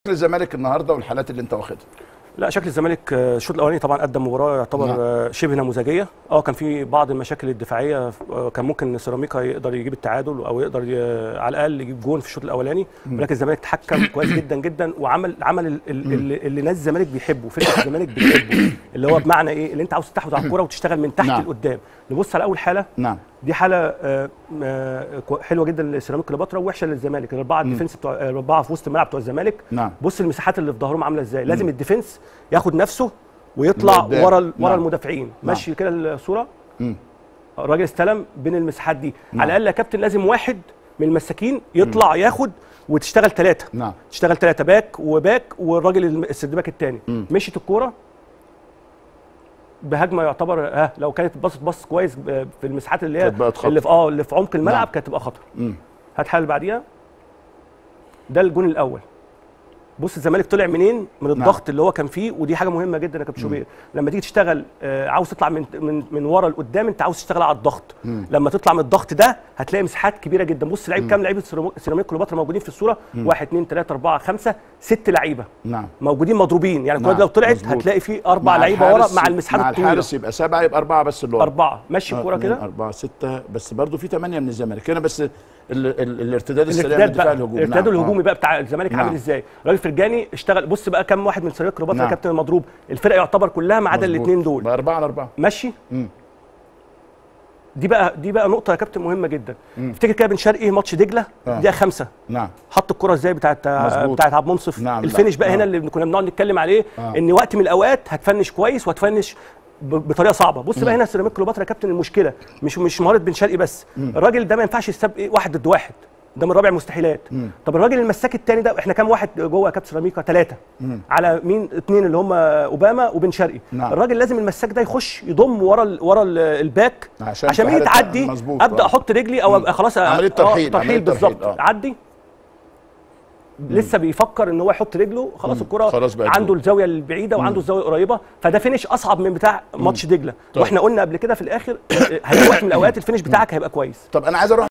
الزمالك النهارده والحالات اللي انت واخدها لا شكل الزمالك آه، الشوط الاولاني طبعا قدم مباراه يعتبر نعم. آه، شبه نموذجيه اه كان في بعض المشاكل الدفاعيه آه، كان ممكن سيراميكا يقدر يجيب التعادل او يقدر ي- على الاقل يجيب جون في الشوط الاولاني ولكن الزمالك تحكم كويس جدا جدا وعمل عمل ال- ال- اللي, اللي ناس الزمالك بيحبوا فكره الزمالك بتحبه اللي هو بمعنى ايه اللي انت عاوز تستحوذ على الكوره وتشتغل من تحت نعم. لقدام نبص على اول حاله نعم دي حاله آه، آه، كو- حلوه جدا لسيراميكا كليوباترا ووحشه للزمالك الاربعه الديفنس بتوع آه، الاربعه في وسط الملعب بتوع الزمالك نعم بص المساحات اللي في ظهرهم عامله ازاي لازم الديفنس ياخد نفسه ويطلع لقدام. ورا ال- ورا نعم. المدافعين ماشي كده الصوره مم. الراجل استلم بين المساحات دي نعم. على الاقل يا كابتن لازم واحد من المساكين يطلع ياخد وتشتغل ثلاثه نعم تشتغل ثلاثه باك وباك والراجل الم- السد باك الثاني مشيت الكوره بهجمه يعتبر ها لو كانت باصت باص كويس ب- في المساحات اللي هي كانت بقت خطر. اللي في اه اللي في عمق الملعب نعم. كانت تبقى خطر مم. هات حاجه اللي بعديها ده الجون الاول بص الزمالك طلع منين من الضغط اللي هو كان فيه ودي حاجه مهمه جدا يا كابتن شوبير لما تيجي تشتغل آه، عاوز تطلع من من من ورا لقدام انت عاوز تشتغل على الضغط لما تطلع من الضغط ده هتلاقي مساحات كبيره جدا بص لعيب كام لعيبه سيراميك سيراميك كليوباترا موجودين في الصوره 1 2 3 4 5 ست لعيبه نعم موجودين مضروبين يعني الكوره نعم، دي لو طلعت مظبوط. هتلاقي فيه اربع مع لعيبه ورا الحارس- مع المساحات مع الطويله الحارس يبقى سبعه يبقى اربعه بس اللي ورا اربعه مشي الكوره اتنين، كده أربعة ستة بس برضه في ثمانية من الزمالك هنا بس ال ال الارتداد السريع من الارتداد الدفاع بقى الهجومي الارتداد نعم. الهجومي آه. بقى بتاع الزمالك نعم. عامل ازاي الراجل فرجاني اشتغل بص بقى كم واحد من سيراميك كليوباترا نعم. يا كابتن المضروب الفرقه يعتبر كلها ما عدا مظبوط. الاثنين دول بقى أربعة على أربعة ماشي مم. دي بقى دي بقى نقطه يا كابتن مهمه جدا افتكر كده بن شرقي ماتش دجله آه. دقيقه خمسة نعم حط الكره ازاي بتاعت مظبوط. بتاعت عبد المنصف نعم، الفينش لا. بقى آه. هنا اللي كنا بنقعد نتكلم عليه آه. ان وقت من الاوقات هتفنش كويس وهتفنش ب- بطريقه صعبه بص بقى هنا سيراميك كليوباترا يا كابتن المشكله مش مش مهاره بن شرقي بس الراجل ده ما ينفعش يستب إيه واحد ضد واحد ده من رابع المستحيلات طب الراجل المساك الثاني ده احنا كام واحد جوه يا كابتن سيراميكا ثلاثه على مين اثنين اللي هم اوباما وبن شرقي نعم. الراجل لازم المساك ده يخش يضم ورا ال ورا ال الباك عشان عشان مين في حالة- تعدي مظبوط، ابدا آه. احط رجلي او ابقى خلاص عملية آه، ترحيل، ترحيل عملية ترحيل، بالظبط آه. عدي لسه بيفكر ان هو يحط رجله خلاص الكره خلاص بقت عنده جول. الزاويه البعيده وعنده الزاويه القريبه فده فينش اصعب من بتاع ماتش دجله طيب. واحنا قلنا قبل كده في الاخر هيجي وقت من الاوقات الفينش بتاعك هيبقى كويس طب أنا عايز أروح